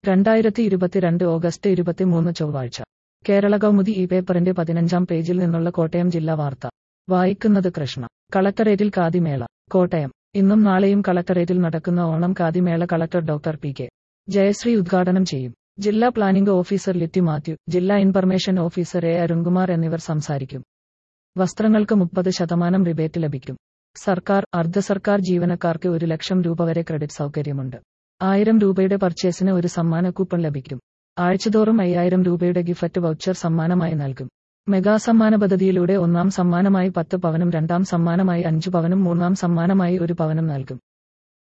രണ്ടായിരത്തി ഇരുപത്തിരണ്ട് ഓഗസ്റ്റ് ഇരുപത്തിമൂന്ന് ചൊവ്വാഴ്ച കേരള കൗമുദി ഈ പേപ്പറിന്റെ പതിനഞ്ചാം പേജിൽ നിന്നുള്ള കോട്ടയം ജില്ലാ വാർത്ത വായിക്കുന്നത് കൃഷ്ണ കളക്ടറേറ്റിൽ കാതിമേള കോട്ടയം ഇന്നും നാളെയും കളക്ടറേറ്റിൽ നടക്കുന്ന ഓണം കാതിമേള collector doctor P K Jayasree ഉദ്ഘാടനം ചെയ്യും ജില്ലാ പ്ലാനിംഗ് ഓഫീസർ ലിറ്റി മാത്യു ജില്ലാ ഇൻഫർമേഷൻ ഓഫീസർ എ അരുൺകുമാർ എന്നിവർ സംസാരിക്കും വസ്ത്രങ്ങൾക്ക് മുപ്പത് ശതമാനം റിബേറ്റ് ലഭിക്കും സർക്കാർ അർദ്ധ സർക്കാർ ജീവനക്കാർക്ക് ഒരു ലക്ഷം രൂപ വരെ ക്രെഡിറ്റ് സൗകര്യമുണ്ട് ആയിരം രൂപയുടെ പർച്ചേസിന് ഒരു സമ്മാന കൂപ്പൺ ലഭിക്കും ആഴ്ചതോറും അയ്യായിരം രൂപയുടെ ഗിഫറ്റ് വൗച്ചർ സമ്മാനമായി നൽകും മെഗാ സമ്മാന പദ്ധതിയിലൂടെ ഒന്നാം സമ്മാനമായി പത്ത് പവനും രണ്ടാം സമ്മാനമായി അഞ്ചു പവനും മൂന്നാം സമ്മാനമായി ഒരു പവനും നൽകും